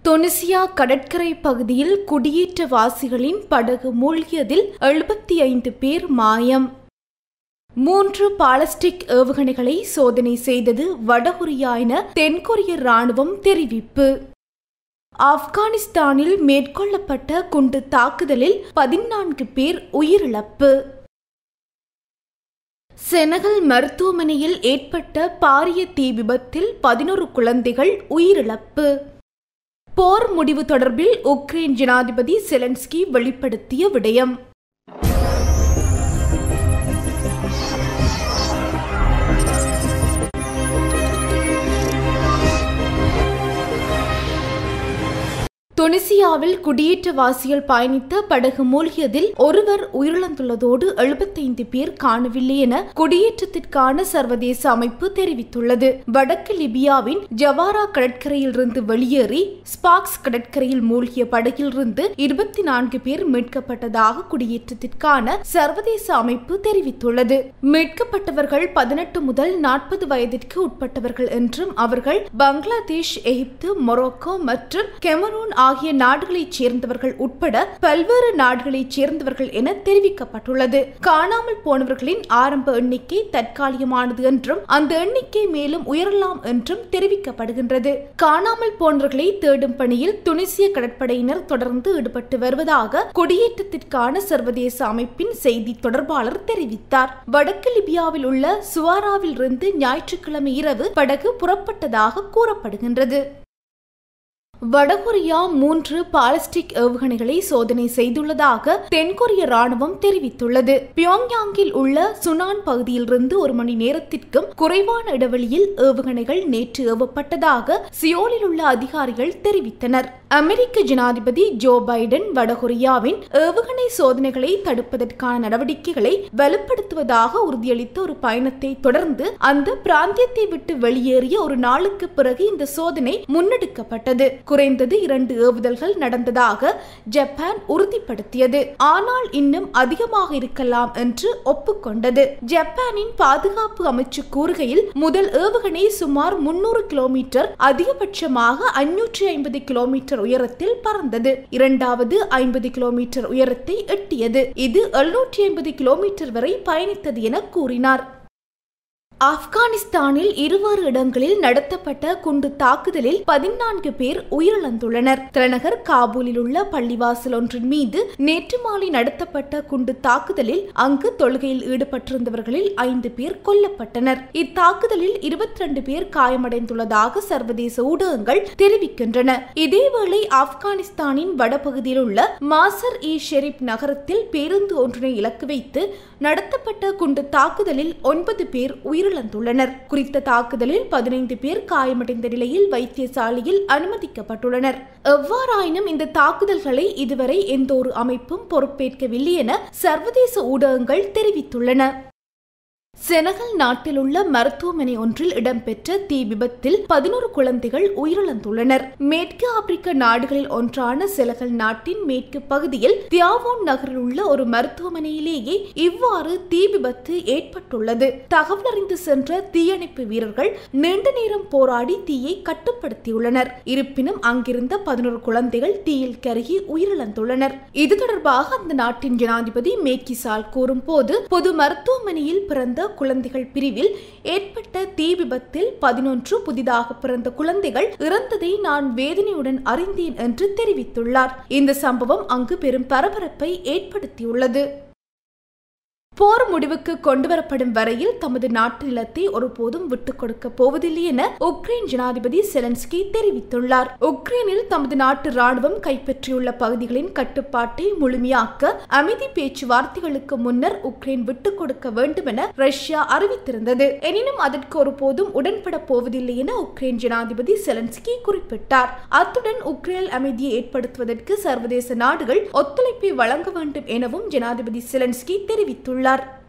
Tunisia கடற்கரை பகுதியில் குடியேற்றவாசிகளின் படகு மூழ்கியதில் எழுபத்தி ஐந்து பேர் மாயம் மூன்று பாலஸ்டிக் ஏவுகணைகளை சோதனை செய்தது வடகொரியா என தென்கொரிய ராணுவம் தெரிவிப்பு ஆப்கானிஸ்தானில் மேற்கொள்ளப்பட்ட குண்டு தாக்குதலில் பதினான்கு பேர் உயிரிழப்பு செனகல் மருத்துவமனையில் ஏற்பட்ட பாரிய தீ விபத்தில் பதினோரு குழந்தைகள் உயிரிழப்பு போர் முடிவு தொடர்பில் உக்ரைன் ஜனாதிபதி செலன்ஸ்கி வெளிப்படுத்திய விடயம் துனிசியாவில் குடியேற்றவாசிகள் பயணித்த படகு மூழ்கியதில் ஒருவர் உயிரிழந்துள்ளதோடு எழுபத்தைந்து பேர் காணவில்லை என குடியேற்றத்திற்கான சர்வதேச அமைப்பு தெரிவித்துள்ளது வடக்கு லிபியாவின் ஜவாரா கடற்கரையிலிருந்து வெளியேறி ஸ்பாக்ஸ் கடற்கரையில் மூழ்கிய படகிலிருந்து இருபத்தி நான்கு பேர் மீட்கப்பட்டதாக குடியேற்றத்திற்கான சர்வதேச அமைப்பு தெரிவித்துள்ளது மீட்கப்பட்டவர்கள் பதினெட்டு முதல் நாற்பது வயதிற்கு உட்பட்டவர்கள் என்றும் அவர்கள் பங்களாதேஷ் எகிப்து மொரோக்கோ மற்றும் கெமரூன் ஆகிய நாடுகளைச் சேர்ந்தவர்கள் உட்பட பல்வேறு நாடுகளைச் சேர்ந்தவர்கள் என தெரிவிக்கப்பட்டுள்ளது காணாமல் போனவர்களின் ஆரம்ப எண்ணிக்கை தற்காலிகமானது என்றும் அந்த எண்ணிக்கை மேலும் உயரலாம் என்றும் தெரிவிக்கப்படுகின்றது காணாமல் போனவர்களை தேடும் பணியில் துனிசிய கடற்படையினர் தொடர்ந்து ஈடுபட்டு வருவதாக குடியேற்றத்திற்கான சர்வதேச அமைப்பின் செய்தி தொடர்பாளர் தெரிவித்தார் வடக்கு லிபியாவில் உள்ள சுவாராவில் இருந்து ஞாயிற்றுக்கிழமை இரவு படகு புறப்பட்டதாக கூறப்படுகின்றது வடகொரியா மூன்று பாலஸ்டிக் ஏவுகணைகளை சோதனை செய்துள்ளதாக தென்கொரிய ராணுவம் தெரிவித்துள்ளது பியோங்யாங்கில் உள்ள சுனான் பகுதியிலிருந்து ஒரு மணி நேரத்திற்கும் குறைவான இடைவெளியில் ஏவுகணைகள் நேற்று ஏவப்பட்டதாக சியோலில் உள்ள அதிகாரிகள் தெரிவித்தனர் அமெரிக்க ஜனாதிபதி ஜோ பைடன் வடகொரியாவின் ஏவுகணை சோதனைகளை தடுப்பதற்கான நடவடிக்கைகளை வலுப்படுத்துவதாக உறுதியளித்த ஒரு பயணத்தை தொடர்ந்து அந்த பிராந்தியத்தை விட்டு வெளியேறிய ஒரு நாளுக்கு பிறகு இந்த சோதனை முன்னெடுக்கப்பட்டது குறைந்தது இரண்டு ஏவுதல்கள் நடந்ததாக ஜப்பான் உறுதிப்படுத்தியது ஆனால் இன்னும் அதிகமாக இருக்கலாம் என்று ஒப்புக்கொண்டது ஜப்பானின் பாதுகாப்பு அமைச்சு கூறுகையில் முதல் ஏவுகணை சுமார் முன்னூறு கிலோமீட்டர் அதிகபட்சமாக ஐநூற்றி ஐம்பது கிலோமீட்டர் உயரத்தில் பறந்தது இரண்டாவது ஐம்பது கிலோமீட்டர் உயரத்தை எட்டியது இது எழுநூற்றி ஐம்பது கிலோமீட்டர் வரை பயணித்தது என கூறினார் ஆப்கானிஸ்தானில் இருவேறு இடங்களில் நடத்தப்பட்ட குண்டு தாக்குதலில் பதினான்கு பேர் உயிரிழந்துள்ளனர் தலைநகர் காபூலில் உள்ள பள்ளிவாசல் ஒன்றின் மீது நேற்று மாலை நடத்தப்பட்ட குண்டு தாக்குதலில் அங்கு தொழுகையில் ஈடுபட்டிருந்தவர்களில் ஐந்து பேர் கொல்லப்பட்டனர் இத்தாக்குதலில் இருபத்தி ரெண்டு பேர் காயமடைந்துள்ளதாக சர்வதேச ஊடகங்கள் தெரிவிக்கின்றன இதேவேளை ஆப்கானிஸ்தானின் வடபகுதியில் உள்ள மாசர் இ ஷெரீப் நகரத்தில் பேருந்து ஒன்றினை இலக்கு வைத்து நடத்தப்பட்ட குண்டு தாக்குதலில் ஒன்பது பேர் உயிரிழந்துள்ளனர் குறித்த தாக்குதலில் பதினைந்து பேர் காயமடைந்த நிலையில் வைத்தியசாலையில் அனுமதிக்கப்பட்டுள்ளனர் எவ்வாறாயினும் இந்த தாக்குதல்களை இதுவரை எந்த ஒரு அமைப்பும் பொறுப்பேற்கவில்லை என சர்வதேச ஊடகங்கள் தெரிவித்துள்ளன செனகல் நாட்டில் உள்ள மருத்துவமனை ஒன்றில் இடம்பெற்ற தீ விபத்தில் பதினோரு குழந்தைகள் உயிரிழந்துள்ளனர் மேற்கு ஆப்பிரிக்க நாடுகளில் ஒன்றான செனகல் நாட்டின் மேற்கு பகுதியில் தியாவோன் நகரில் உள்ள ஒரு மருத்துவமனையிலேயே இவ்வாறு தீ விபத்து ஏற்பட்டுள்ளது தகவல் அறிந்து சென்ற தீயணைப்பு வீரர்கள் நீண்ட நேரம் போராடி தீயை கட்டுப்படுத்தியுள்ளனர் இருப்பினும் அங்கிருந்த பதினோரு குழந்தைகள் தீயில் கருகி உயிரிழந்துள்ளனர் இது தொடர்பாக அந்த நாட்டின் ஜனாதிபதி மேக்கிசால் கூறும்போது பொது மருத்துவமனையில் பிறந்த குழந்தைகள் பிரிவில் ஏற்பட்ட தீ விபத்தில் பதினொன்று புதிதாக பிறந்த குழந்தைகள் இறந்ததை நான் வேதனையுடன் அறிந்தேன் என்று தெரிவித்துள்ளார் இந்த சம்பவம் அங்கு பெரும் பரபரப்பை ஏற்படுத்தியுள்ளது போர் முடிவுக்கு கொண்டுவரப்படும் வரையில் தமது நாட்டு நிலத்தை ஒருபோதும் விட்டுக் கொடுக்க போவதில்லை என உக்ரைன் ஜனாதிபதி செலன்ஸ்கி தெரிவித்துள்ளார் உக்ரைனில் தமது நாட்டு ராணுவம் கைப்பற்றியுள்ள பகுதிகளின் கட்டுப்பாட்டை முழுமையாக்க அமைதி பேச்சுவார்த்தைகளுக்கு முன்னர் உக்ரைன் விட்டுக் கொடுக்க வேண்டும் என ரஷ்யா அறிவித்திருந்தது எனினும் அதற்கு ஒருபோதும் உடன்பட போவதில்லை என உக்ரைன் ஜனாதிபதி செலன்ஸ்கி குறிப்பிட்டார் அத்துடன் உக்ரைனில் அமைதியை ஏற்படுத்துவதற்கு சர்வதேச நாடுகள் ஒத்துழைப்பை வழங்க வேண்டும் எனவும் ஜனாதிபதி செலன்ஸ்கி தெரிவித்துள்ளார்